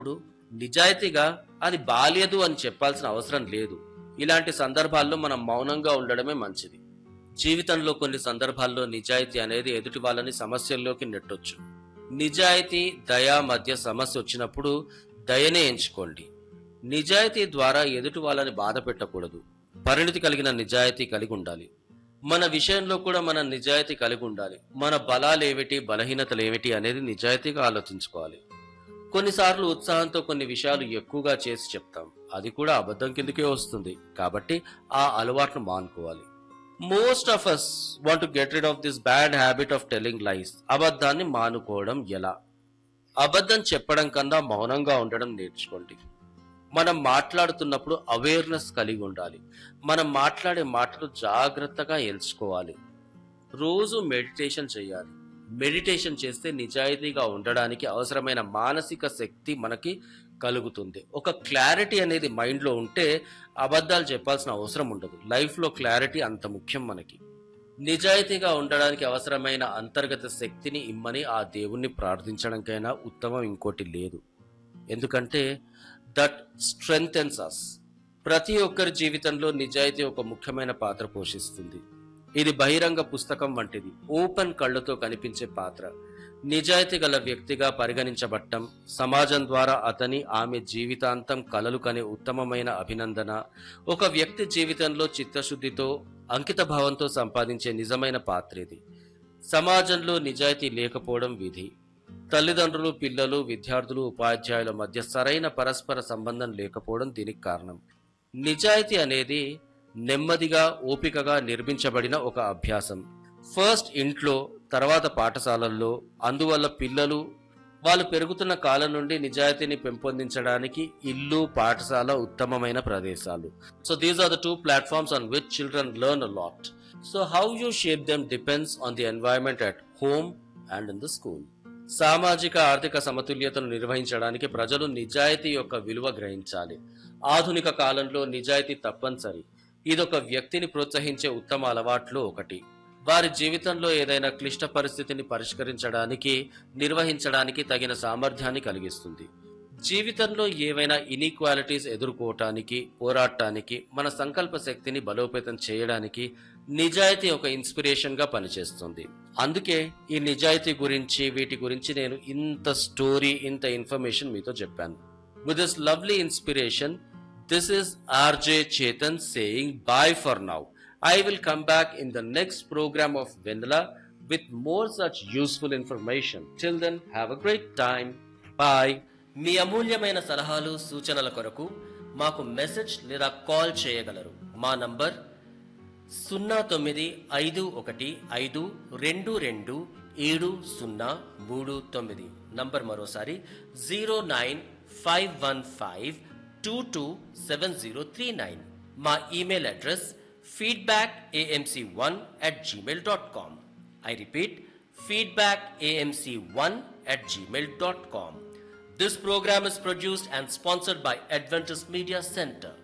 ఇప్పుడు నిజాయితీగా అది బాలేదు అని చెప్పాల్సిన అవసరం లేదు ఇలాంటి సందర్భాల్లో మనం మౌనంగా ఉండడమే మంచిది జీవితంలో కొన్ని సందర్భాల్లో నిజాయితీ అనేది ఎదుటి వాళ్ళని సమస్యల్లోకి నెట్టొచ్చు నిజాయితీ దయ మధ్య సమస్య వచ్చినప్పుడు దయనే ఎంచుకోండి నిజాయితీ ద్వారా ఎదుటి వాళ్ళని బాధ పెట్టకూడదు పరిణితి కలిగిన నిజాయితీ కలిగి ఉండాలి మన విషయంలో కూడా మన నిజాయితీ కలిగి ఉండాలి మన బలాలు ఏమిటి బలహీనతలు ఏమిటి అనేది నిజాయితీగా ఆలోచించుకోవాలి కొన్నిసార్లు ఉత్సాహంతో కొన్ని విషయాలు ఎక్కువగా చేసి చెప్తాం అది కూడా అబద్ధం కిందకే వస్తుంది కాబట్టి ఆ అలవాటును మానుకోవాలి most of us want get rid of this bad habit of telling lies అబద్ధాన్ని మానుకోవడం ఎలా అబద్ధం చెప్పడం కన్నా మౌనంగా ఉండడం నేర్చుకోండి మనం మాట్లాడుతున్నప్పుడు అవేర్నెస్ కలిగి ఉండాలి మనం మాట్లాడే మాటలు జాగ్రత్తగా ఎంచుకోవాలి రోజు మెడిటేషన్ చేయాలి మెడిటేషన్ చేస్తే నిజాయితీగా ఉండడానికి అవసరమైన మానసిక శక్తి మనకి కలుగుతుంది ఒక క్లారిటీ అనేది మైండ్లో ఉంటే అబద్ధాలు చెప్పాల్సిన అవసరం ఉండదు లైఫ్లో క్లారిటీ అంత ముఖ్యం మనకి నిజాయితీగా ఉండడానికి అవసరమైన అంతర్గత శక్తిని ఇమ్మని ఆ దేవుణ్ణి ప్రార్థించడానికైనా ఉత్తమం ఇంకోటి లేదు ఎందుకంటే దట్ స్ట్రెంగ్థెన్స్ అస్ ప్రతి ఒక్కరి జీవితంలో నిజాయితీ ఒక ముఖ్యమైన పాత్ర పోషిస్తుంది ఇది బహిరంగ పుస్తకం వంటిది ఓపెన్ కళ్ళతో కనిపించే పాత్ర నిజాయితీ గల వ్యక్తిగా పరిగణించబట్టం సమాజం ద్వారా అతని ఆమె జీవితాంతం కలలు కనే ఉత్తమమైన అభినందన ఒక వ్యక్తి జీవితంలో చిత్తశుద్ధితో అంకిత భావంతో సంపాదించే నిజమైన పాత్ర ఇది సమాజంలో నిజాయితీ లేకపోవడం విధి తల్లిదండ్రులు పిల్లలు విద్యార్థులు ఉపాధ్యాయుల మధ్య సరైన పరస్పర సంబంధం లేకపోవడం దీనికి కారణం నిజాయితీ అనేది నెమ్మదిగా ఓపికగా నిర్మించబడిన ఒక అభ్యాసం ఫస్ట్ ఇంట్లో తర్వాత పాఠశాలల్లో అందువల్ల పిల్లలు వాళ్ళు పెరుగుతున్న కాలం నుండి నిజాయితీని పెంపొందించడానికి ఇల్లు పాఠశాల ఉత్తమమైన ప్రదేశాలు so these are the two platforms on which children learn a lot so how you shape them depends on the environment at home and in the school సామాజిక ఆర్థిక సమతుల్యతను నిర్వహించడానికి ప్రజలు నిజాయితీ యొక్క విలువ గ్రహించాలి ఆధునిక కాలంలో నిజాయితీ తప్పనిసరి ఇదొక వ్యక్తిని ప్రోత్సహించే ఉత్తమ అలవాట్లో ఒకటి వారి జీవితంలో ఏదైనా క్లిష్ట పరిస్థితిని పరిష్కరించడానికి నిర్వహించడానికి తగిన సామర్థ్యాన్ని కలిగిస్తుంది జీవితంలో ఏవైనా ఇనీక్వాలిటీస్ ఎదుర్కోవటానికి పోరాటానికి మన సంకల్ప శక్తిని బలోపేతం చేయడానికి నిజాయితీ ఒక ఇన్స్పిరేషన్ గా పనిచేస్తుంది అందుకే ఈ నిజాయితీ గురించి వీటి గురించి నేను ఇంత స్టోరీ ఇంత ఇన్ఫర్మేషన్ మీతో చెప్పాను with this lovely inspiration this is RJ Chetan saying bye for now I will come back in the next program of Vendala with more such useful information. Till then, have a great time. Bye. మీ అమూల్యమైన సలహాలు సూచనల కొరకు మాకు message లేదా call చేయగలరు మా number సున్నా తొమ్మిది ఐదు ఒకటి ఐదు రెండు రెండు ఏడు సున్నా మూడు తొమ్మిది నంబర్ మరోసారి zero nine five one five two two seven zero three nine మా email address feedback AMC one at Gmail dot com I repeat feedback AMC one at gmail.com. This program is produced and sponsored by Adventist Media Center.